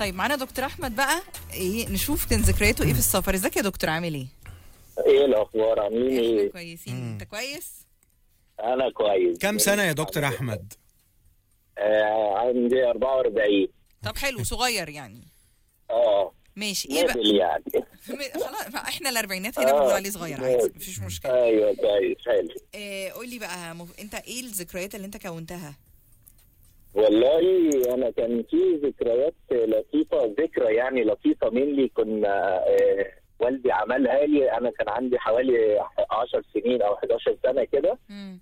طيب معانا دكتور احمد بقى ايه نشوف كان ذكرياته ايه في السفر ازيك يا دكتور عامل ايه ايه الاخبار عاملين احنا ايه كويسين انت كويس انا كويس كم سنة يا دكتور أحمد؟ آه عندي 44 طب حلو صغير يعني اه ماشي ايه بقى نازل يعني م- خلاص ما احنا الاربعينات هنا آه. بنقول عليه صغير عادي مفيش مشكله ايوه كويس حلو إيه قول لي بقى مف... انت ايه الذكريات اللي انت كونتها والله انا كان في ذكريات لطيفه ذكرى يعني لطيفه مني كنا آه والدي عملها لي انا كان عندي حوالي 10 سنين او 11 سنه كده مم.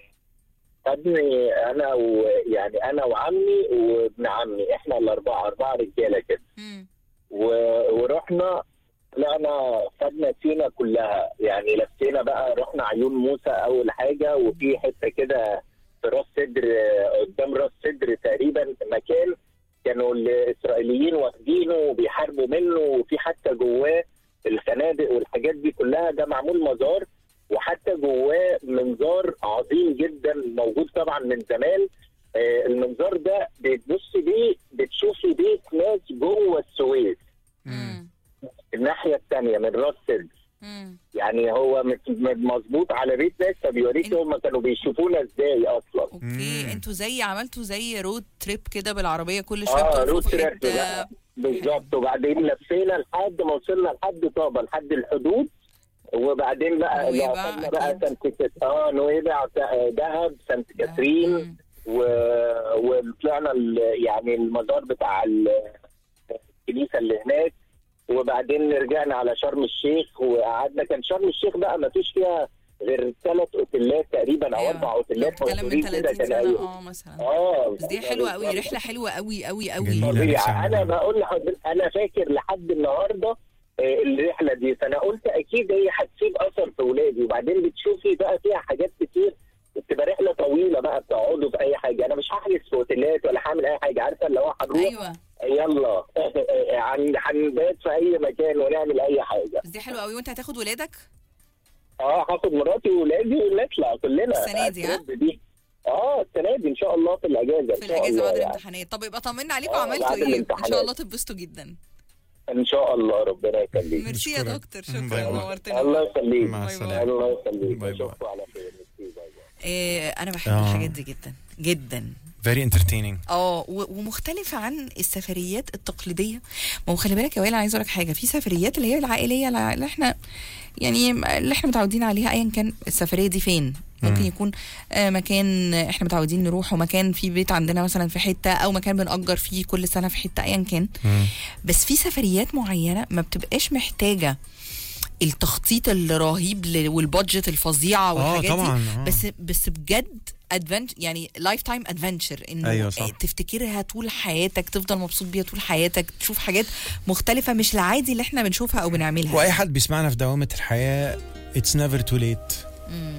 خدني انا ويعني انا وعمي وابن عمي احنا الاربعه اربعه رجاله كده مم. و- ورحنا طلعنا خدنا سينا كلها يعني لفينا بقى رحنا عيون موسى اول حاجه وفي حته كده في راس سدر آه، قدام راس سدر تقريبا مكان كانوا الاسرائيليين واخدينه وبيحاربوا منه وفي حتى جواه الخنادق والحاجات دي كلها ده معمول مزار وحتى جواه منظار عظيم جدا موجود طبعا من زمان آه، المنظار ده بتبص بيه بتشوفي بيت ناس جوه السويس مم. الناحيه الثانيه من راس سدر مم. يعني هو مت- مت- مظبوط على بيت ناس فبيوريك إنت- هم كانوا بيشوفونا ازاي اصلا اوكي مم. انتوا زي عملتوا زي رود تريب كده بالعربيه كل شويه اه بتقفوا روت في تريب حته بقى بالظبط وبعدين لفينا لحد ما وصلنا لحد طابه لحد الحدود وبعدين بقى نويبع وصلنا بقى أكيد. سانت كات- اه نويبع ت- دهب سانت كاترين مم. و... وطلعنا ال... يعني المزار بتاع ال- الكنيسه اللي هناك وبعدين رجعنا على شرم الشيخ وقعدنا كان شرم الشيخ بقى ما فيش فيها غير ثلاث اوتيلات تقريبا او أيوة. اربع اوتيلات بتتكلم من موجودين كده 30 كان سنه أيوة. اه مثلا اه بس دي حلوه قوي رحله حلوه قوي قوي قوي جميلة. فظيعة. نفسي أعملها. انا بقول لحضرتك انا فاكر لحد النهارده آه، الرحله دي فانا قلت اكيد هي هتسيب اثر في ولادي وبعدين بتشوفي بقى فيها حاجات كتير بتبقى رحله طويله بقى بتقعدوا في اي حاجه انا مش هحجز في اوتيلات ولا هعمل اي حاجه عارفه اللي هو هنروح ايوه يلا هن- هنبات في اي مكان ونعمل اي حاجه بس دي حلوه قوي وانت هتاخد ولادك اه هاخد مراتي وولادي ونطلع كلنا السنة دي، ها؟ التريب دي اه السنه دي ان شاء الله في الاجازه في إن شاء الاجازه الله بعد يعني. الامتحانات طب يبقى طمنا عليكم آه، عملتوا بعد ايه ان الامتحانات. شاء الله تتبسطوا جدا ان شاء الله ربنا يخليك ميرسي يا نشكرك. دكتور باي شكرا باي. نورتنا الله يخليك مع باي السلامة الله يخليك باي باي. اشوفكم على خير ميرسي، باي باي. إيه انا بحب آه. الحاجات دي جدا جدا very entertaining اه و- ومختلفة عن السفريات التقليدية ما هو خلي بالك يا وائل أنا عايز اقول لك حاجة في سفريات اللي هي العائلية اللي احنا يعني اللي احنا متعودين عليها ايا كان السفرية دي فين ممكن مم. يكون آه، مكان احنا متعودين نروحه مكان في بيت عندنا مثلا في حتة او مكان بنأجر فيه كل سنة في حتة ايا كان مم. بس في سفريات معينة ما بتبقاش محتاجة التخطيط الرهيب ل- والبادجت الفظيعة اه والحاجات طبعا دي آه. بس بس بجد ادفنت يعني لايف تايم ادفنتشر انه أيوة صح. تفتكرها طول حياتك تفضل مبسوط بيها طول حياتك تشوف حاجات مختلفه مش العادي اللي احنا بنشوفها او بنعملها واي حد بيسمعنا في دوامة الحياة it's never too late